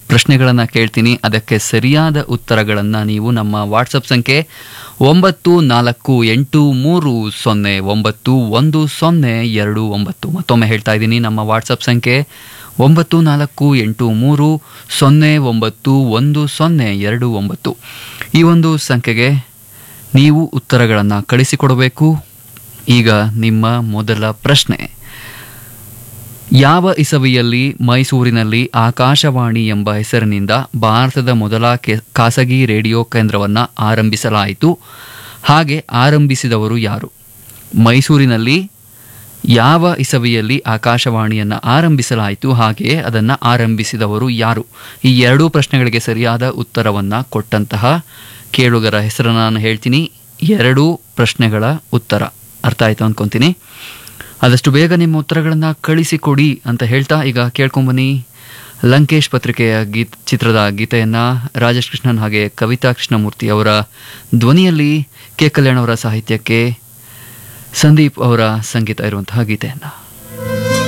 ಪ್ರಶ್ನೆಗಳನ್ನು ಕೇಳ್ತೀನಿ ಅದಕ್ಕೆ ಸರಿಯಾದ ಉತ್ತರಗಳನ್ನು ನೀವು ನಮ್ಮ ವಾಟ್ಸಪ್ ಸಂಖ್ಯೆ ಒಂಬತ್ತು ನಾಲ್ಕು ಎಂಟು ಮೂರು ಸೊನ್ನೆ ಒಂಬತ್ತು ಒಂದು ಸೊನ್ನೆ ಎರಡು ಒಂಬತ್ತು ಮತ್ತೊಮ್ಮೆ ಹೇಳ್ತಾ ಇದ್ದೀನಿ ನಮ್ಮ ವಾಟ್ಸಪ್ ಸಂಖ್ಯೆ ಒಂಬತ್ತು ನಾಲ್ಕು ಎಂಟು ಮೂರು ಸೊನ್ನೆ ಒಂಬತ್ತು ಒಂದು ಸೊನ್ನೆ ಎರಡು ಒಂಬತ್ತು ಈ ಒಂದು ಸಂಖ್ಯೆಗೆ ನೀವು ಉತ್ತರಗಳನ್ನು ಕಳಿಸಿಕೊಡಬೇಕು ಈಗ ನಿಮ್ಮ ಮೊದಲ ಪ್ರಶ್ನೆ ಯಾವ ಇಸವಿಯಲ್ಲಿ ಮೈಸೂರಿನಲ್ಲಿ ಆಕಾಶವಾಣಿ ಎಂಬ ಹೆಸರಿನಿಂದ ಭಾರತದ ಮೊದಲ ಕೆ- ಖಾಸಗಿ ರೇಡಿಯೋ ಕೇಂದ್ರವನ್ನು ಆರಂಭಿಸಲಾಯಿತು ಹಾಗೆ ಆರಂಭಿಸಿದವರು ಯಾರು ಮೈಸೂರಿನಲ್ಲಿ ಯಾವ ಇಸವಿಯಲ್ಲಿ ಆಕಾಶವಾಣಿಯನ್ನು ಆರಂಭಿಸಲಾಯಿತು ಹಾಗೆಯೇ ಅದನ್ನು ಆರಂಭಿಸಿದವರು ಯಾರು ಈ ಎರಡೂ ಪ್ರಶ್ನೆಗಳಿಗೆ ಸರಿಯಾದ ಉತ್ತರವನ್ನು ಕೊಟ್ಟಂತಹ ಕೇಳುಗರ ಹೆಸರನ್ನು ನಾನು ಹೇಳ್ತೀನಿ ಎರಡೂ ಪ್ರಶ್ನೆಗಳ ಉತ್ತರ ಅರ್ಥ ಆಯ್ತು ಅಂದ್ಕೊತೀನಿ ಆದಷ್ಟು ಬೇಗ ನಿಮ್ಮ ಉತ್ತರಗಳನ್ನು ಕಳಿಸಿಕೊಡಿ ಅಂತ ಹೇಳ್ತಾ ಈಗ ಕೇಳ್ಕೊಂಬನ್ನಿ ಲಂಕೇಶ್ ಪತ್ರಿಕೆಯ ಗೀತ್ ಚಿತ್ರದ ಗೀತೆಯನ್ನು ರಾಜೇಶ್ ಕೃಷ್ಣನ್ ಹಾಗೆ ಕವಿತಾ ಕೃಷ್ಣಮೂರ್ತಿ ಅವರ ಧ್ವನಿಯಲ್ಲಿ ಕೆ ಕಲ್ಯಾಣ್ ಅವರ ಸಾಹಿತ್ಯಕ್ಕೆ ಸಂದೀಪ್ ಅವರ ಸಂಗೀತ ಇರುವಂತಹ ಗೀತೆಯನ್ನು